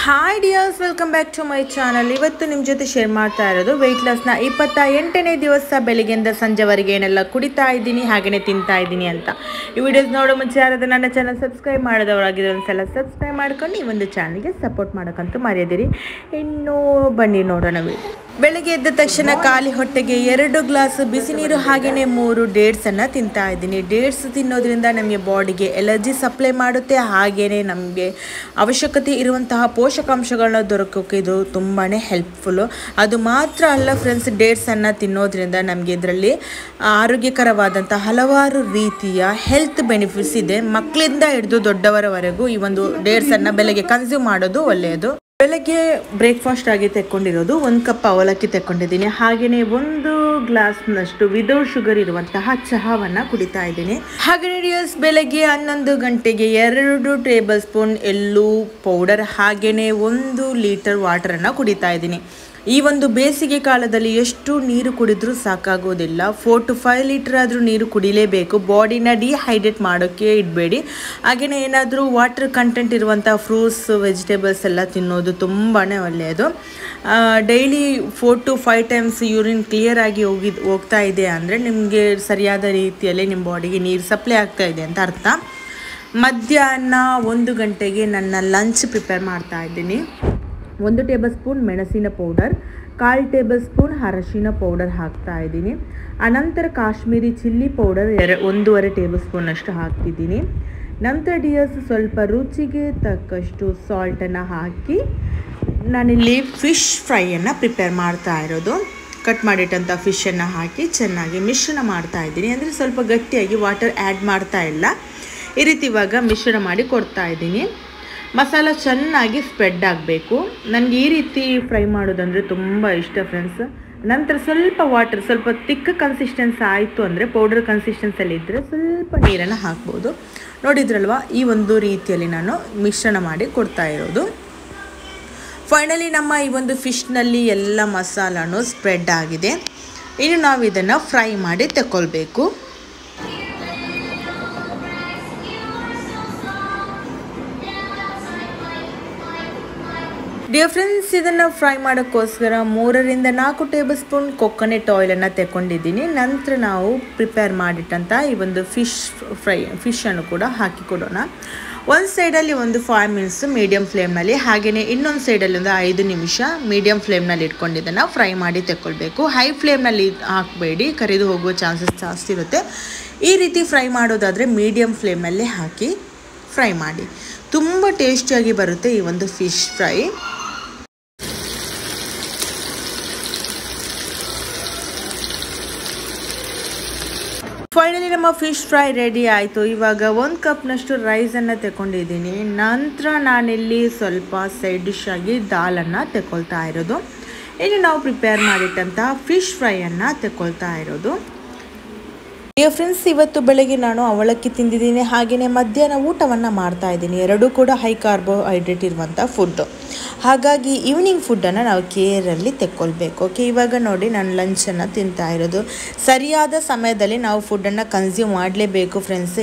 hi dears welcome back to my channel ಇವತ್ತು ನಿಮ್ಮ ಜೊತೆ ಶೇರ್ ಮಾಡ್ತಾ ಇರೋದು ವೆಯ್ಟ್ ಲಾಸ್ನ ಇಪ್ಪತ್ತ ಎಂಟನೇ ದಿವಸ ಬೆಳಿಗ್ಗೆಯಿಂದ ಸಂಜೆವರೆಗೆ ಏನೆಲ್ಲ ಕುಡಿತಾ ಇದ್ದೀನಿ ಹಾಗೆಯೇ ತಿಂತಾ ಇದ್ದೀನಿ ಅಂತ ಈ ವಿಡಿಯೋಸ್ ನೋಡೋ ಮುಂಚೆ ಯಾರಾದ್ರೂ ನನ್ನ ಚಾನಲ್ ಸಬ್ಸ್ಕ್ರೈಬ್ ಮಾಡೋದವರಾಗಿದ್ರೆ ಒಂದ್ಸಲ ಸಬ್ಸ್ಕ್ರೈಬ್ ಮಾಡ್ಕೊಂಡು ಈ ಒಂದು ಚಾನಲ್ಗೆ ಸಪೋರ್ಟ್ ಮಾಡೋಕ್ಕಂತೂ ಮರೆಯದಿರಿ ಇನ್ನು ಬನ್ನಿ ನೋಡೋಣ ವಿಡಿಯೋ ಬೆಳಗ್ಗೆ ಎದ್ದ ತಕ್ಷಣ ಖಾಲಿ ಹೊಟ್ಟೆಗೆ ಎರಡು ಗ್ಲಾಸ್ ಬಿಸಿ ನೀರು ಹಾಗೆಯೇ ಮೂರು ಡೇಟ್ಸನ್ನು ತಿಂತಾ ಇದ್ದೀನಿ ಡೇಟ್ಸ್ ತಿನ್ನೋದ್ರಿಂದ ನಮಗೆ ಬಾಡಿಗೆ ಎಲರ್ಜಿ ಸಪ್ಲೈ ಮಾಡುತ್ತೆ ಹಾಗೆಯೇ ನಮಗೆ ಅವಶ್ಯಕತೆ ಇರುವಂತಹ ಪೋಷಕಾಂಶಗಳನ್ನ ದೊರಕೋಕೆ ಇದು ತುಂಬಾ ಹೆಲ್ಪ್ಫುಲ್ಲು ಅದು ಮಾತ್ರ ಅಲ್ಲ ಫ್ರೆಂಡ್ಸ್ ಡೇಟ್ಸನ್ನು ತಿನ್ನೋದ್ರಿಂದ ನಮಗೆ ಇದರಲ್ಲಿ ಆರೋಗ್ಯಕರವಾದಂಥ ಹಲವಾರು ರೀತಿಯ ಹೆಲ್ತ್ ಬೆನಿಫಿಟ್ಸ್ ಇದೆ ಮಕ್ಕಳಿಂದ ಹಿಡಿದು ದೊಡ್ಡವರವರೆಗೂ ಈ ಒಂದು ಡೇಟ್ಸನ್ನು ಬೆಳಗ್ಗೆ ಕನ್ಸ್ಯೂಮ್ ಮಾಡೋದು ಒಳ್ಳೆಯದು ಬೆಳಗ್ಗೆ ಬ್ರೇಕ್ಫಾಸ್ಟ್ ಆಗಿ ತೆಕ್ಕೊಂಡಿರೋದು ಒಂದು ಕಪ್ ಅವಲಕ್ಕಿ ತೆಕ್ಕೊಂಡಿದ್ದೀನಿ ಹಾಗೆಯೇ ಒಂದು ಗ್ಲಾಸ್ನಷ್ಟು ವಿದೌಟ್ ಶುಗರ್ ಇರುವಂತಹ ಚಹಾವನ್ನು ಕುಡಿತಾ ಇದ್ದೀನಿ ಹಾಗೆಯೇ ಡಿಯರ್ಸ್ ಬೆಳಗ್ಗೆ ಹನ್ನೊಂದು ಗಂಟೆಗೆ ಎರಡು ಟೇಬಲ್ ಸ್ಪೂನ್ ಎಳ್ಳು ಪೌಡರ್ ಹಾಗೆಯೇ ಒಂದು ಲೀಟರ್ ವಾಟರನ್ನು ಕುಡಿತಾ ಇದ್ದೀನಿ ಈ ಒಂದು ಬೇಸಿಗೆ ಕಾಲದಲ್ಲಿ ಎಷ್ಟು ನೀರು ಕುಡಿದ್ರೂ ಸಾಕಾಗೋದಿಲ್ಲ ಫೋರ್ ಟು ಫೈವ್ ಲೀಟರ್ ಆದರೂ ನೀರು ಕುಡಿಲೇಬೇಕು ಬಾಡಿನ ಡಿಹೈಡ್ರೇಟ್ ಮಾಡೋಕ್ಕೆ ಇಡಬೇಡಿ ಹಾಗೆಯೇ ಏನಾದರೂ ವಾಟರ್ ಕಂಟೆಂಟ್ ಇರುವಂಥ ಫ್ರೂಟ್ಸ್ ವೆಜಿಟೇಬಲ್ಸ್ ಎಲ್ಲ ತಿನ್ನೋದು ತುಂಬಾ ಒಳ್ಳೆಯದು daily four to five times urine clear ಆಗಿ ಹೋಗಿ ಹೋಗ್ತಾ ಇದೆ ಅಂದರೆ ನಿಮಗೆ ಸರಿಯಾದ ರೀತಿಯಲ್ಲಿ ನಿಮ್ಮ ಬಾಡಿಗೆ ನೀರು ಸಪ್ಲೈ ಆಗ್ತಾ ಇದೆ ಅಂತ ಅರ್ಥ ಮಧ್ಯಾಹ್ನ ಒಂದು ಗಂಟೆಗೆ ನನ್ನ ಲಂಚ್ ಪ್ರಿಪೇರ್ ಮಾಡ್ತಾ ಇದ್ದೀನಿ ಒಂದು ಟೇಬಲ್ ಸ್ಪೂನ್ ಮೆಣಸಿನ ಪೌಡರ್ ಕಾಲು ಟೇಬಲ್ ಸ್ಪೂನ್ ಅರಶಿನ ಪೌಡರ್ ಹಾಕ್ತಾ ಇದ್ದೀನಿ ಅನಂತರ ಕಾಶ್ಮೀರಿ ಚಿಲ್ಲಿ ಪೌಡರ್ ಎರ ಒಂದೂವರೆ ಟೇಬಲ್ ಸ್ಪೂನಷ್ಟು ಹಾಕ್ತಿದ್ದೀನಿ ನಂತರ ಡಿಯರ್ಸ್ ಸ್ವಲ್ಪ ರುಚಿಗೆ ತಕ್ಕಷ್ಟು ಸಾಲ್ಟನ್ನು ಹಾಕಿ ನಾನಿಲ್ಲಿ ಫಿಶ್ ಫ್ರೈಯನ್ನು ಪ್ರಿಪೇರ್ ಮಾಡ್ತಾ ಇರೋದು ಕಟ್ ಮಾಡಿಟ್ಟಂಥ ಫಿಶನ್ನು ಹಾಕಿ ಚೆನ್ನಾಗಿ ಮಿಶ್ರಣ ಮಾಡ್ತಾ ಇದ್ದೀನಿ ಅಂದರೆ ಸ್ವಲ್ಪ ಗಟ್ಟಿಯಾಗಿ ವಾಟರ್ ಆ್ಯಡ್ ಮಾಡ್ತಾ ಇಲ್ಲ ಈ ರೀತಿ ಇವಾಗ ಮಿಶ್ರಣ ಮಾಡಿ ಕೊಡ್ತಾ ಇದ್ದೀನಿ ಮಸಾಲ ಚೆನ್ನಾಗಿ ಸ್ಪ್ರೆಡ್ ಆಗಬೇಕು ನನಗೆ ಈ ರೀತಿ ಫ್ರೈ ಮಾಡೋದಂದರೆ ತುಂಬ ಇಷ್ಟ ಫ್ರೆಂಡ್ಸ್ ನಂತರ ಸ್ವಲ್ಪ ವಾಟರ್ ಸ್ವಲ್ಪ ತಿಕ್ಕ ಕನ್ಸಿಸ್ಟೆನ್ಸ್ ಆಯಿತು ಅಂದರೆ ಪೌಡರ್ ಕನ್ಸಿಸ್ಟೆನ್ಸಲ್ಲಿ ಇದ್ದರೆ ಸ್ವಲ್ಪ ನೀರನ್ನು ಹಾಕ್ಬೋದು ನೋಡಿದ್ರಲ್ವ ಈ ಒಂದು ರೀತಿಯಲ್ಲಿ ನಾನು ಮಿಶ್ರಣ ಮಾಡಿ ಕೊಡ್ತಾ ಇರೋದು ಫೈನಲಿ ನಮ್ಮ ಈ ಒಂದು ಫಿಶ್ನಲ್ಲಿ ಎಲ್ಲ ಮಸಾಲನೂ ಸ್ಪ್ರೆಡ್ ಆಗಿದೆ ಇನ್ನು ನಾವು ಇದನ್ನು ಫ್ರೈ ಮಾಡಿ ತಗೊಳ್ಬೇಕು ಡಿಯರ್ ಫ್ರೆಂಡ್ಸ್ ಇದನ್ನು ಫ್ರೈ ಮಾಡೋಕ್ಕೋಸ್ಕರ ಮೂರರಿಂದ ನಾಲ್ಕು ಟೇಬಲ್ ಸ್ಪೂನ್ ಕೊಕೊನೆಟ್ ಆಯಿಲನ್ನು ತೆಕ್ಕೊಂಡಿದ್ದೀನಿ ನಂತರ ನಾವು ಪ್ರಿಪೇರ್ ಮಾಡಿಟ್ಟಂಥ ಈ ಒಂದು ಫಿಶ್ ಫ್ರೈ ಫಿಶನ್ನು ಕೂಡ ಹಾಕಿ ಕೊಡೋಣ ಒಂದು ಸೈಡಲ್ಲಿ ಒಂದು ಫೈವ್ ಮಿನಿಟ್ಸ್ ಮೀಡಿಯಮ್ ಫ್ಲೇಮ್ನಲ್ಲಿ ಹಾಗೆಯೇ ಇನ್ನೊಂದು ಸೈಡಲ್ಲಿ ಒಂದು ಐದು ನಿಮಿಷ ಮೀಡಿಯಮ್ ಫ್ಲೇಮ್ನಲ್ಲಿ ಇಟ್ಕೊಂಡು ಇದನ್ನು ಫ್ರೈ ಮಾಡಿ ತೆಕ್ಕೊಳ್ಬೇಕು ಹೈ ಫ್ಲೇಮ್ನಲ್ಲಿ ಹಾಕಬೇಡಿ ಕರಿದು ಹೋಗುವ ಚಾನ್ಸಸ್ ಜಾಸ್ತಿ ಇರುತ್ತೆ ಈ ರೀತಿ ಫ್ರೈ ಮಾಡೋದಾದರೆ ಮೀಡಿಯಮ್ ಫ್ಲೇಮ್ನಲ್ಲೇ ಹಾಕಿ ಫ್ರೈ ಮಾಡಿ ತುಂಬ ಟೇಸ್ಟಿಯಾಗಿ ಬರುತ್ತೆ ಈ ಒಂದು ಫಿಶ್ ಫ್ರೈ ಫೈನಲಿ ನಮ್ಮ ಫಿಶ್ ಫ್ರೈ ರೆಡಿ ಆಯಿತು ಇವಾಗ ಒಂದು ಕಪ್ನಷ್ಟು ರೈಸನ್ನು ತಗೊಂಡಿದ್ದೀನಿ ನಂತರ ನಾನಿಲ್ಲಿ ಸ್ವಲ್ಪ ಸೈಡ್ ಡಿಶ್ ಆಗಿ ದಾಲನ್ನು ತಗೊಳ್ತಾ ಇರೋದು ಇನ್ನು ನಾವು ಪ್ರಿಪೇರ್ ಮಾಡಿಟ್ಟಂತಹ ಫಿಶ್ ಫ್ರೈಯನ್ನು ತಗೊಳ್ತಾ ಇರೋದು ಡಿಯರ್ ಫ್ರೆಂಡ್ಸ್ ಇವತ್ತು ಬೆಳಗ್ಗೆ ನಾನು ಅವಲಕ್ಕಿ ತಿಂದಿದ್ದೀನಿ ಹಾಗೆಯೇ ಮಧ್ಯಾಹ್ನ ಊಟವನ್ನು ಮಾಡ್ತಾ ಇದ್ದೀನಿ ಎರಡೂ ಕೂಡ ಹೈ ಕಾರ್ಬೋಹೈಡ್ರೇಟ್ ಇರುವಂಥ ಫುಡ್ಡು ಹಾಗಾಗಿ ಈವ್ನಿಂಗ್ ಫುಡ್ಡನ್ನು ನಾವು ಕೇರಲ್ಲಿ ತೆಕ್ಕೊಳ್ಬೇಕು ಓಕೆ ಇವಾಗ ನೋಡಿ ನಾನು ಲಂಚನ್ನು ತಿಂತಾ ಇರೋದು ಸರಿಯಾದ ಸಮಯದಲ್ಲಿ ನಾವು ಫುಡ್ಡನ್ನು ಕನ್ಸ್ಯೂಮ್ ಮಾಡಲೇಬೇಕು ಫ್ರೆಂಡ್ಸ್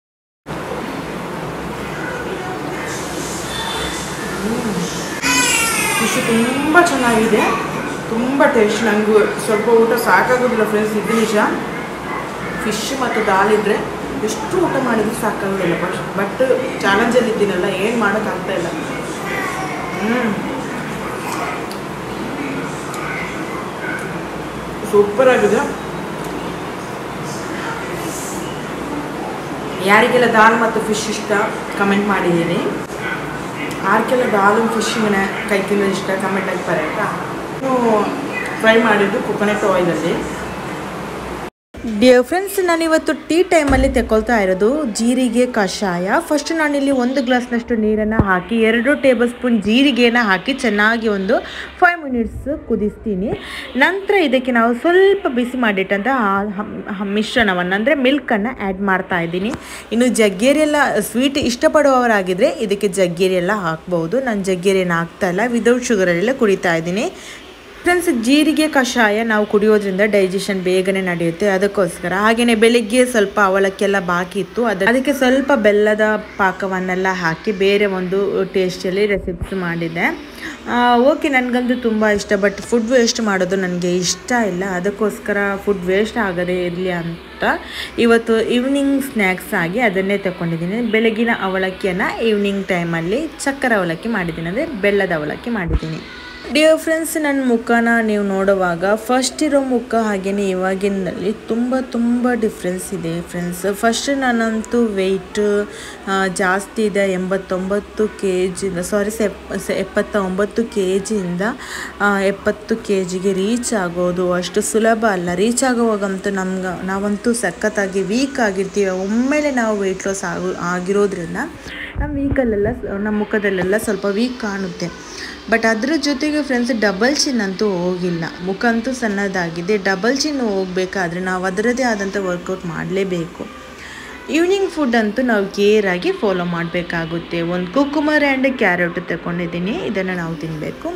ಫಿಶ್ ತುಂಬ ಚೆನ್ನಾಗಿದೆ ತುಂಬ ಟೇಸ್ಟ್ ನನಗೂ ಸ್ವಲ್ಪ ಊಟ ಸಾಕಾಗೋದಿಲ್ಲ ಫ್ರೆಂಡ್ಸ್ ಇದು ನಿಜ ಫಿಶ್ ಮತ್ತು ದಾಲ್ ಇದ್ದರೆ ಎಷ್ಟು ಊಟ ಮಾಡಿದ್ರು ಸಾಕಾಗೋದಿಲ್ಲ ಬಟ್ ಬಟ್ ಚಾಲೆಂಜಲ್ಲಿ ಇದ್ದೀನಲ್ಲ ಏನು ಮಾಡೋಕ್ಕಾಗ್ತಾ ಇಲ್ಲ ಹ್ಞೂ ಸೂಪರ್ ಆಗಿದೆ ಯಾರಿಗೆಲ್ಲ ದಾಲ್ ಮತ್ತು ಫಿಶ್ ಇಷ್ಟ ಕಮೆಂಟ್ ಮಾಡಿದ್ದೀನಿ ಆರ್ಕೆಲ್ಲ ದಾಲು ಫಿಶಿಂಗನ ಕೈ ತಿನ್ನೋದು ಇಷ್ಟ ಕಮೆಂಟ್ ಆಗಿ ಬರಲ್ಲ ಫ್ರೈ ಮಾಡಿದ್ದು ಕೊಕೊನೆಟ್ ಆಯಿಲಲ್ಲಿ ಡಿಯರ್ ಫ್ರೆಂಡ್ಸ್ ನಾನಿವತ್ತು ಟೀ ಟೈಮಲ್ಲಿ ತೆಕೊಳ್ತಾ ಇರೋದು ಜೀರಿಗೆ ಕಷಾಯ ಫಸ್ಟ್ ನಾನಿಲ್ಲಿ ಒಂದು ಗ್ಲಾಸ್ನಷ್ಟು ನೀರನ್ನು ಹಾಕಿ ಎರಡು ಟೇಬಲ್ ಸ್ಪೂನ್ ಜೀರಿಗೆನ ಹಾಕಿ ಚೆನ್ನಾಗಿ ಒಂದು ಫೈವ್ ಮಿನಿಟ್ಸ್ ಕುದಿಸ್ತೀನಿ ನಂತರ ಇದಕ್ಕೆ ನಾವು ಸ್ವಲ್ಪ ಬಿಸಿ ಮಾಡಿಟ್ಟಂಥ ಮಿಶ್ರಣವನ್ನು ಅಂದರೆ ಮಿಲ್ಕನ್ನು ಆ್ಯಡ್ ಮಾಡ್ತಾ ಇದ್ದೀನಿ ಇನ್ನು ಜಗ್ಗೇರಿ ಎಲ್ಲ ಸ್ವೀಟ್ ಇಷ್ಟಪಡುವವರಾಗಿದ್ದರೆ ಇದಕ್ಕೆ ಜಗ್ಗೇರಿ ಎಲ್ಲ ಹಾಕ್ಬೋದು ನಾನು ಜಗ್ಗೇರಿಯನ್ನು ಹಾಕ್ತಾ ಇಲ್ಲ ವಿದೌಟ್ ಶುಗರಲ್ಲೆಲ್ಲ ಕುಡಿತಾ ಇದ್ದೀನಿ ಫ್ರೆಂಡ್ಸ್ ಜೀರಿಗೆ ಕಷಾಯ ನಾವು ಕುಡಿಯೋದ್ರಿಂದ ಡೈಜೆಷನ್ ಬೇಗನೆ ನಡೆಯುತ್ತೆ ಅದಕ್ಕೋಸ್ಕರ ಹಾಗೆಯೇ ಬೆಳಿಗ್ಗೆ ಸ್ವಲ್ಪ ಅವಲಕ್ಕೆಲ್ಲ ಬಾಕಿ ಇತ್ತು ಅದ ಅದಕ್ಕೆ ಸ್ವಲ್ಪ ಬೆಲ್ಲದ ಪಾಕವನ್ನೆಲ್ಲ ಹಾಕಿ ಬೇರೆ ಒಂದು ಟೇಸ್ಟಲ್ಲಿ ರೆಸಿಪ್ಸ್ ಮಾಡಿದೆ ಓಕೆ ನನಗಂತೂ ತುಂಬ ಇಷ್ಟ ಬಟ್ ಫುಡ್ ವೇಸ್ಟ್ ಮಾಡೋದು ನನಗೆ ಇಷ್ಟ ಇಲ್ಲ ಅದಕ್ಕೋಸ್ಕರ ಫುಡ್ ವೇಸ್ಟ್ ಆಗದೇ ಇರಲಿ ಅಂತ ಇವತ್ತು ಈವ್ನಿಂಗ್ ಸ್ನ್ಯಾಕ್ಸ್ ಆಗಿ ಅದನ್ನೇ ತಗೊಂಡಿದ್ದೀನಿ ಬೆಳಗಿನ ಅವಲಕ್ಕಿಯನ್ನು ಈವ್ನಿಂಗ್ ಟೈಮಲ್ಲಿ ಚಕ್ಕರ ಅವಲಕ್ಕಿ ಮಾಡಿದ್ದೀನಿ ಅಂದರೆ ಬೆಲ್ಲದ ಅವಲಕ್ಕಿ ಮಾಡಿದ್ದೀನಿ ಡಿಯರ್ ಫ್ರೆಂಡ್ಸ್ ನನ್ನ ಮುಖನ ನೀವು ನೋಡುವಾಗ ಫಸ್ಟ್ ಇರೋ ಮುಖ ಹಾಗೆಯೇ ಇವಾಗಿನಲ್ಲಿ ತುಂಬ ತುಂಬ ಡಿಫ್ರೆನ್ಸ್ ಇದೆ ಫ್ರೆಂಡ್ಸ್ ಫಸ್ಟ್ ನಾನಂತೂ ವೆಯ್ಟ್ ಜಾಸ್ತಿ ಇದೆ ಎಂಬತ್ತೊಂಬತ್ತು ಕೆ ಜಿಂದ ಸಾರಿ ಎಪ್ಪತ್ತ ಒಂಬತ್ತು ಕೆ ಜಿಯಿಂದ ಎಪ್ಪತ್ತು ಕೆ ಜಿಗೆ ರೀಚ್ ಆಗೋದು ಅಷ್ಟು ಸುಲಭ ಅಲ್ಲ ರೀಚ್ ಆಗುವಾಗಂತೂ ನಮ್ಗೆ ನಾವಂತೂ ಸಖತ್ತಾಗಿ ವೀಕ್ ಆಗಿರ್ತೀವಿ ಒಮ್ಮೆಲೆ ನಾವು ವೆಯ್ಟ್ ಲಾಸ್ ಆಗೋ ಆಗಿರೋದ್ರಿಂದ ನಮ್ಮ ವೀಕಲ್ಲೆಲ್ಲ ನಮ್ಮ ಮುಖದಲ್ಲೆಲ್ಲ ಸ್ವಲ್ಪ ವೀಕ್ ಕಾಣುತ್ತೆ ಬಟ್ ಅದ್ರ ಜೊತೆಗೆ ಫ್ರೆಂಡ್ಸ್ ಡಬಲ್ ಚಿನ್ ಅಂತೂ ಹೋಗಿಲ್ಲ ಮುಖ ಅಂತೂ ಸಣ್ಣದಾಗಿದೆ ಡಬಲ್ ಚಿನ್ ಹೋಗಬೇಕಾದ್ರೆ ನಾವು ಅದರದ್ದೇ ಆದಂಥ ವರ್ಕೌಟ್ ಮಾಡಲೇಬೇಕು ಈವ್ನಿಂಗ್ ಫುಡ್ ಅಂತೂ ನಾವು ಕೇರಾಗಿ ಫಾಲೋ ಮಾಡಬೇಕಾಗುತ್ತೆ ಒಂದು ಕುಕ್ಕುಮರ್ ಆ್ಯಂಡ್ ಕ್ಯಾರೆಟ್ ತಗೊಂಡಿದ್ದೀನಿ ಇದನ್ನು ನಾವು ತಿನ್ನಬೇಕು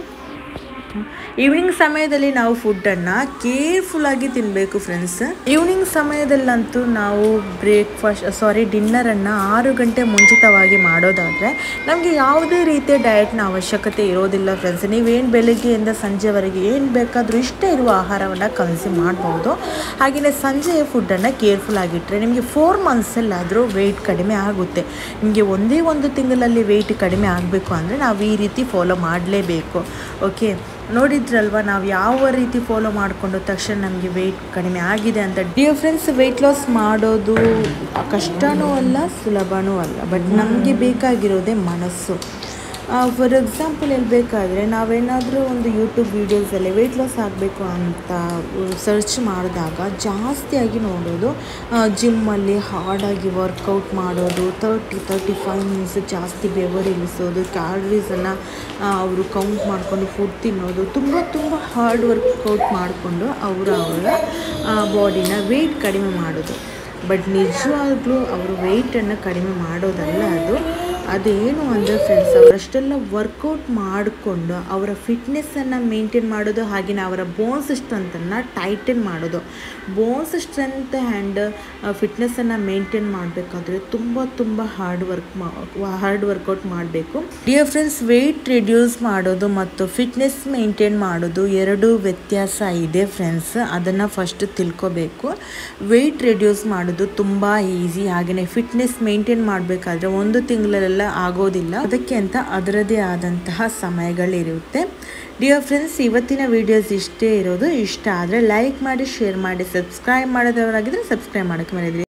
ಈವ್ನಿಂಗ್ ಸಮಯದಲ್ಲಿ ನಾವು ಫುಡ್ಡನ್ನು ಕೇರ್ಫುಲ್ಲಾಗಿ ತಿನ್ನಬೇಕು ಫ್ರೆಂಡ್ಸ್ ಈವ್ನಿಂಗ್ ಸಮಯದಲ್ಲಂತೂ ನಾವು ಬ್ರೇಕ್ಫಾಸ್ಟ್ ಸಾರಿ ಡಿನ್ನರನ್ನು ಆರು ಗಂಟೆ ಮುಂಚಿತವಾಗಿ ಮಾಡೋದಾದರೆ ನಮಗೆ ಯಾವುದೇ ರೀತಿಯ ಡಯಟ್ನ ಅವಶ್ಯಕತೆ ಇರೋದಿಲ್ಲ ಫ್ರೆಂಡ್ಸ್ ನೀವೇನು ಬೆಳಗ್ಗೆಯಿಂದ ಸಂಜೆವರೆಗೆ ಏನು ಬೇಕಾದರೂ ಇಷ್ಟ ಇರುವ ಆಹಾರವನ್ನು ಕನ್ಸ್ಯೂಮ್ ಮಾಡ್ಬೋದು ಹಾಗೆಯೇ ಸಂಜೆಯ ಫುಡ್ಡನ್ನು ಕೇರ್ಫುಲ್ ಆಗಿಟ್ಟರೆ ನಿಮಗೆ ಫೋರ್ ಮಂತ್ಸಲ್ಲಾದರೂ ವೆಯ್ಟ್ ಕಡಿಮೆ ಆಗುತ್ತೆ ನಿಮಗೆ ಒಂದೇ ಒಂದು ತಿಂಗಳಲ್ಲಿ ವೆಯ್ಟ್ ಕಡಿಮೆ ಆಗಬೇಕು ಅಂದರೆ ನಾವು ಈ ರೀತಿ ಫಾಲೋ ಮಾಡಲೇಬೇಕು ಓಕೆ ನೋಡಿದ್ರಲ್ವ ನಾವು ಯಾವ ರೀತಿ ಫಾಲೋ ಮಾಡಿಕೊಂಡು ತಕ್ಷಣ ನಮಗೆ ವೆಯ್ಟ್ ಕಡಿಮೆ ಆಗಿದೆ ಅಂತ ಡಿಯರ್ ಫ್ರೆಂಡ್ಸ್ ವೆಯ್ಟ್ ಲಾಸ್ ಮಾಡೋದು ಕಷ್ಟನೂ ಅಲ್ಲ ಸುಲಭನೂ ಅಲ್ಲ ಬಟ್ ನಮಗೆ ಬೇಕಾಗಿರೋದೇ ಮನಸ್ಸು ಫಾರ್ ಎಕ್ಸಾಂಪಲ್ ಹೇಳಬೇಕಾದ್ರೆ ನಾವೇನಾದರೂ ಒಂದು ಯೂಟ್ಯೂಬ್ ವೀಡಿಯೋಸಲ್ಲಿ ವೆಯ್ಟ್ ಲಾಸ್ ಆಗಬೇಕು ಅಂತ ಸರ್ಚ್ ಮಾಡಿದಾಗ ಜಾಸ್ತಿಯಾಗಿ ನೋಡೋದು ಜಿಮ್ಮಲ್ಲಿ ಹಾರ್ಡಾಗಿ ವರ್ಕೌಟ್ ಮಾಡೋದು ತರ್ಟಿ ತರ್ಟಿ ಫೈವ್ ಮಿನಿಟ್ಸ್ ಜಾಸ್ತಿ ಬೆವರಿಳಿಸೋದು ಕ್ಯಾಲರೀಸನ್ನು ಅವರು ಕೌಂಟ್ ಮಾಡಿಕೊಂಡು ಫುಡ್ ತಿನ್ನೋದು ತುಂಬ ತುಂಬ ಹಾರ್ಡ್ ವರ್ಕೌಟ್ ಮಾಡಿಕೊಂಡು ಅವರು ಅವರ ಬಾಡಿನ ವೆಯ್ಟ್ ಕಡಿಮೆ ಮಾಡೋದು ಬಟ್ ನಿಜವಾಗ್ಲೂ ಅವರು ವೆಯ್ಟನ್ನು ಕಡಿಮೆ ಮಾಡೋದಲ್ಲ ಅದು ಅದೇನು ಅಂದರೆ ಫ್ರೆಂಡ್ಸ್ ಅವರಷ್ಟೆಲ್ಲ ವರ್ಕೌಟ್ ಮಾಡಿಕೊಂಡು ಅವರ ಫಿಟ್ನೆಸ್ಸನ್ನು ಮೇಂಟೈನ್ ಮಾಡೋದು ಹಾಗೆಯೇ ಅವರ ಬೋನ್ಸ್ ಸ್ಟ್ರೆಂತನ್ನು ಟೈಟನ್ ಮಾಡೋದು ಬೋನ್ಸ್ ಸ್ಟ್ರೆಂತ್ ಆ್ಯಂಡ್ ಫಿಟ್ನೆಸ್ಸನ್ನು ಮೇಂಟೈನ್ ಮಾಡಬೇಕಾದ್ರೆ ತುಂಬ ತುಂಬ ಹಾರ್ಡ್ ವರ್ಕ್ ಮಾ ಹಾರ್ಡ್ ವರ್ಕೌಟ್ ಮಾಡಬೇಕು ಡಿಯರ್ ಫ್ರೆಂಡ್ಸ್ ವೆಯ್ಟ್ ರಿಡ್ಯೂಸ್ ಮಾಡೋದು ಮತ್ತು ಫಿಟ್ನೆಸ್ ಮೇಂಟೈನ್ ಮಾಡೋದು ಎರಡು ವ್ಯತ್ಯಾಸ ಇದೆ ಫ್ರೆಂಡ್ಸ್ ಅದನ್ನು ಫಸ್ಟ್ ತಿಳ್ಕೊಬೇಕು ವೆಯ್ಟ್ ರಿಡ್ಯೂಸ್ ಮಾಡೋದು ತುಂಬ ಈಸಿ ಹಾಗೆಯೇ ಫಿಟ್ನೆಸ್ ಮೇಂಟೈನ್ ಮಾಡಬೇಕಾದ್ರೆ ಒಂದು ತಿಂಗಳಲ್ಲೆಲ್ಲ ಆಗೋದಿಲ್ಲ ಅದಕ್ಕೆ ಅಂತ ಅದರದೇ ಆದಂತಹ ಸಮಯಗಳಿರುತ್ತೆ ಡಿಯರ್ ಫ್ರೆಂಡ್ಸ್ ಇವತ್ತಿನ ವಿಡಿಯೋಸ್ ಇಷ್ಟೇ ಇರೋದು ಇಷ್ಟ ಆದರೆ ಲೈಕ್ ಮಾಡಿ ಶೇರ್ ಮಾಡಿ ಸಬ್ಸ್ಕ್ರೈಬ್ ಮಾಡೋದವರಾಗಿದ್ದರೆ ಸಬ್ಸ್ಕ್ರೈಬ್ ಮಾಡೋಕ್ಕೆ ಮರಿದ್ರಿ